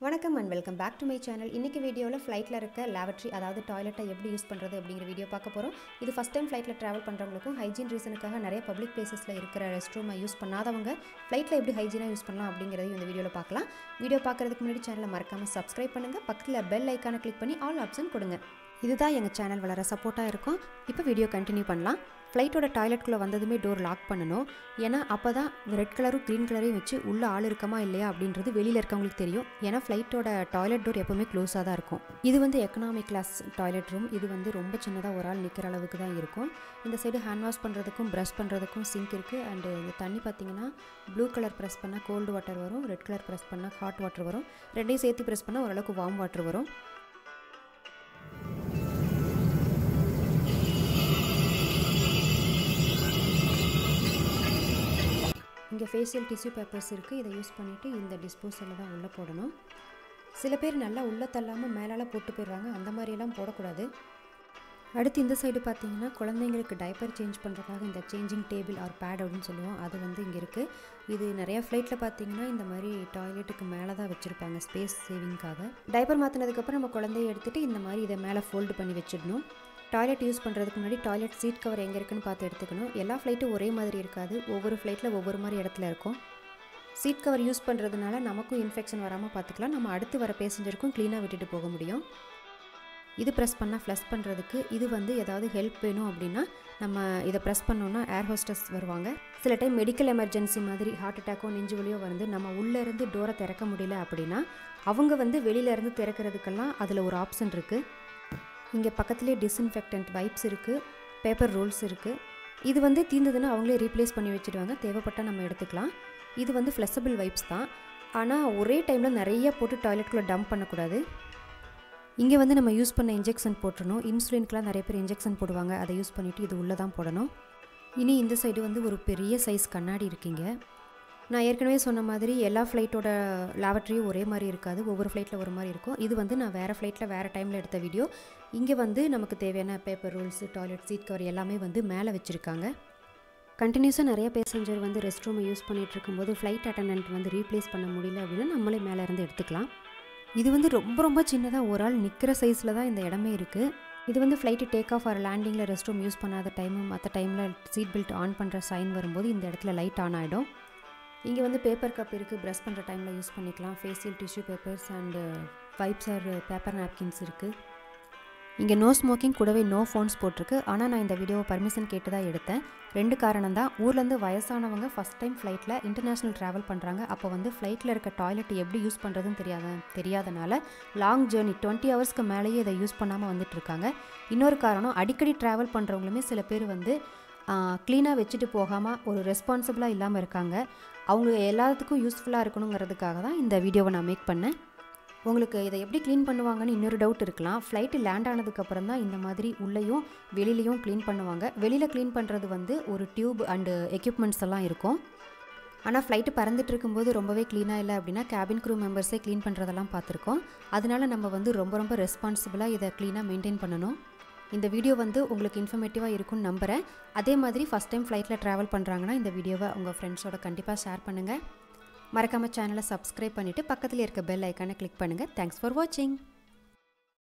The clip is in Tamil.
வணக்கம் and welcome back to my channel இன்றைக்கி வீடியோவில் ஃப்ளைட்டில் இருக்க லேவட்ரி அதாவது டாய்லெட்டை எப்படி யூஸ் பண்ணுறது அப்படிங்கிற வீடியோ பார்க்க போகிறோம் இது ஃபஸ்ட் டைம் ஃப்ளைட்டில் ட்ராவல் பண்ணுறவங்களுக்கும் ஹைஜீன் ரீசனுக்காக நிறைய பப்ளிக் பிளேசஸில் இருக்கிற ரெஸ்ட் ரூமை யூஸ் பண்ணாதவங்க ஃப்ளைட்டில் எப்படி ஹைஜீனாக யூஸ் பண்ணலாம் அப்படிங்கிறதையும் இந்த வீடியோவில் பார்க்கலாம் வீடியோ பார்க்குறதுக்கு முன்னாடி சேனலை மறக்காமல் சப்ஸ்கிரைப் பண்ணுங்கள் பக்கத்தில் பெல் ஐக்கானை கிளிக் பண்ணி ஆல் ஆப்ஷன் கொடுங்க இதுதான் எங்கள் சேனல் வளர சப்போர்ட்டாக இருக்கும் இப்போ வீடியோ கண்டினியூ பண்ணலாம் ஃப்ளைட்டோட டாய்லெட்குள்ளே வந்ததுமே டோர் லாக் பண்ணணும் ஏன்னா அப்போ தான் ரெட் கலரும் க்ரீன் கலரையும் வச்சு உள்ளே ஆள் இருக்கமா இல்லையா அப்படின்றது வெளியில் இருக்கவங்களுக்கு தெரியும் ஏன்னா ஃப்ளைட்டோட டாய்லெட் டோர் எப்போவுமே க்ளோஸாக தான் இருக்கும் இது வந்து எக்கனாமிக் கிளாஸ் டாய்லெட் ரூம் இது வந்து ரொம்ப சின்னதாக ஒரு ஆள் நிற்கிற அளவுக்கு தான் இருக்கும் இந்த சைடு ஹேண்ட் வாஷ் பண்ணுறதுக்கும் ப்ரஷ் பண்ணுறதுக்கும் சிங்க் இருக்குது அண்டு இந்த தண்ணி பார்த்தீங்கன்னா ப்ளூ கலர் ப்ரெஸ் பண்ணால் கோல்டு வாட்டர் வரும் ரெட் கலர் ப்ரெஸ் பண்ணால் ஹாட் வாட்டர் வரும் ரெண்டையும் சேர்த்து ப்ரெஸ் பண்ணால் ஓரளவுக்கு வார்ம் வாட்டர் வரும் இங்கே ஃபேஷியல் டிஷ்யூ பேப்பர்ஸ் இருக்குது இதை யூஸ் பண்ணிவிட்டு இந்த டிஸ்போசலில் தான் உள்ளே போடணும் சில பேர் நல்லா உள்ளே தள்ளாமல் மேலால் போட்டு போயிடுவாங்க அந்த மாதிரியெல்லாம் போடக்கூடாது அடுத்து இந்த சைடு பார்த்தீங்கன்னா குழந்தைங்களுக்கு டைப்பர் சேஞ்ச் பண்ணுறதுக்காக இந்த சேஞ்சிங் டேபிள் ஆர் பேட் அப்படின்னு சொல்லுவோம் அது வந்து இங்கே இருக்குது இது நிறைய ஃப்ளைட்டில் பார்த்தீங்கன்னா இந்த மாதிரி டாய்லெட்டுக்கு மேலே தான் வச்சுருப்பாங்க ஸ்பேஸ் சேவிங்காக டைப்பர் மாற்றினதுக்கப்புறம் நம்ம குழந்தைய எடுத்துகிட்டு இந்த மாதிரி இதை மேலே ஃபோல்டு பண்ணி வச்சிடணும் டாய்லெட் யூஸ் பண்ணுறதுக்கு முன்னாடி டாய்லெட் சீட் கவர் எங்கே இருக்குன்னு பார்த்து எடுத்துக்கணும் எல்லா ஃப்ளைட்டும் ஒரே மாதிரி இருக்காது ஒவ்வொரு ஃப்ளைட்டில் ஒவ்வொரு மாதிரி இடத்துல இருக்கும் சீட் கவர் யூஸ் பண்ணுறதுனால நமக்கும் இன்ஃபெக்ஷன் வராமல் பார்த்துக்கலாம் நம்ம அடுத்து வர பேசஞ்சருக்கும் க்ளீனாக விட்டுட்டு போக முடியும் இது ப்ரெஸ் பண்ணால் ஃப்ளஷ் பண்ணுறதுக்கு இது வந்து ஏதாவது ஹெல்ப் வேணும் அப்படின்னா நம்ம இதை ப்ரெஸ் பண்ணோன்னா ஏர் ஹோஸ்டஸ் வருவாங்க சில டைம் மெடிக்கல் எமர்ஜென்சி மாதிரி ஹார்ட் அட்டாக்கோ நெஞ்சு வலியோ வந்து நம்ம உள்ளேருந்து டோரை திறக்க முடியல அப்படின்னா அவங்க வந்து வெளியிலேருந்து திறக்கிறதுக்கெல்லாம் அதில் ஒரு ஆப்ஷன் இருக்குது இங்கே பக்கத்துலேயே டிஸ்இன்ஃபெக்டன்ட் வைப்ஸ் இருக்குது பேப்பர் ரோல்ஸ் இருக்குது இது வந்து தீர்ந்ததுன்னா அவங்களே ரீப்ளேஸ் பண்ணி வச்சுடுவாங்க தேவைப்பட்டால் நம்ம எடுத்துக்கலாம் இது வந்து ஃப்ளெக்சபிள் வைப்ஸ் தான் ஆனால் ஒரே டைமில் நிறைய போட்டு டாய்லெட்குள்ளே டம்ப் பண்ணக்கூடாது இங்கே வந்து நம்ம யூஸ் பண்ண இன்ஜெக்ஷன் போட்டுடணும் இன்சுலின்க்கெலாம் நிறைய பேர் இன்ஜெக்ஷன் போடுவாங்க அதை யூஸ் பண்ணிவிட்டு இது உள்ளே தான் போடணும் இனி இந்த சைடு வந்து ஒரு பெரிய சைஸ் கண்ணாடி இருக்கீங்க நான் ஏற்கனவே சொன்ன மாதிரி எல்லா ஃப்ளைட்டோட லேவட்ரியும் ஒரே மாதிரி இருக்காது ஒவ்வொரு ஃப்ளைட்டில் ஒரு மாதிரி இருக்கும் இது வந்து நான் வேறு ஃப்ளைட்டில் வேறு டைமில் எடுத்த வீடியோ இங்கே வந்து நமக்கு தேவையான paper rolls toilet seat cover எல்லாமே வந்து மேலே வச்சுருக்காங்க கண்டினியூஸாக நிறைய பேசஞ்சர் வந்து ரெஸ்ட் ரூமை யூஸ் பண்ணிகிட்டு இருக்கும்போது ஃப்ளைட் அட்டண்டன்ட் வந்து ரீப்ளேஸ் பண்ண முடியல அப்படின்னா நம்மளே மேலே இருந்து எடுத்துக்கலாம் இது வந்து ரொம்ப ரொம்ப சின்னதாக ஒரு ஆள் நிற்கிற சைஸில் தான் இந்த இடமே இருக்குது இது வந்து ஃப்ளைட்டு டேக் ஆஃப் ஆர் லேண்டிங்கில் ரெஸ்ட் ரூம் யூஸ் பண்ணாத டைமு மற்ற டைமில் சீட் பெல்ட் ஆன் பண்ணுற சைன் வரும்போது இந்த இடத்துல லைட் ஆன் ஆகிடும் இங்கே வந்து பேப்பர் கப் இருக்குது ப்ரஷ் பண்ணுற டைமில் யூஸ் பண்ணிக்கலாம் facial tissue papers and wipes or paper napkins இருக்குது இங்கே நோ ஸ்மோக்கிங் கூடவே நோ ஃபோன்ஸ் போட்டிருக்கு ஆனால் நான் இந்த வீடியோவை பர்மிஷன் கேட்டு தான் எடுத்தேன் ரெண்டு காரணம் தான் ஊர்லேருந்து வயசானவங்க ஃபஸ்ட் டைம் ஃப்ளைட்டில் இன்டர்நேஷ்னல் ட்ராவல் பண்ணுறாங்க அப்போ வந்து ஃப்ளைட்டில் இருக்க டாய்லெட் எப்படி யூஸ் பண்ணுறதுன்னு தெரியாத தெரியாதனால லாங் ஜேர்னி டுவெண்ட்டி ஹவர்ஸ்க்கு மேலேயே இதை யூஸ் பண்ணாமல் வந்துட்டுருக்காங்க இன்னொரு காரணம் அடிக்கடி ட்ராவல் பண்ணுறவங்களுமே சில பேர் வந்து க்ளீனாக வச்சுட்டு போகாமல் ஒரு ரெஸ்பான்சிபிளாக இல்லாமல் இருக்காங்க அவங்க எல்லாத்துக்கும் யூஸ்ஃபுல்லாக இருக்கணுங்கிறதுக்காக தான் இந்த வீடியோவை நான் மேக் பண்ணேன் உங்களுக்கு இதை எப்படி க்ளீன் பண்ணுவாங்கன்னு இன்னொரு டவுட் இருக்கலாம் ஃப்ளைட்டு லேண்ட் ஆனதுக்கப்புறம் தான் இந்த மாதிரி உள்ளேயும் வெளியிலையும் க்ளீன் பண்ணுவாங்க வெளியில் க்ளீன் பண்ணுறது வந்து ஒரு டியூப் அண்டு எக்யூப்மெண்ட்ஸ் எல்லாம் இருக்கும் ஆனால் ஃப்ளைட்டு பறந்துட்டு இருக்கும்போது ரொம்பவே க்ளீனாக இல்லை அப்படின்னா கேபின் க்ரூ மெம்பர்ஸே க்ளீன் பண்ணுறதெல்லாம் பார்த்துருக்கோம் அதனால நம்ம வந்து ரொம்ப ரொம்ப ரெஸ்பான்சிபிளாக இதை க்ளீனாக மெயின்டைன் பண்ணணும் இந்த வீடியோ வந்து உங்களுக்கு இன்ஃபர்மேட்டிவாக இருக்கும்னு நம்புகிறேன் அதே மாதிரி ஃபஸ்ட் டைம் ஃப்ளைட்டில் ட்ராவல் பண்ணுறாங்கன்னா இந்த வீடியோவை உங்கள் ஃப்ரெண்ட்ஸோட கண்டிப்பாக ஷேர் பண்ணுங்கள் மறக்காமல் சேனலை சப்ஸ்கிரைப் பண்ணிவிட்டு பக்கத்தில் இருக்க பெல் ஐக்கானை கிளிக் பண்ணுங்கள் தேங்க்ஸ் ஃபார் வாட்சிங்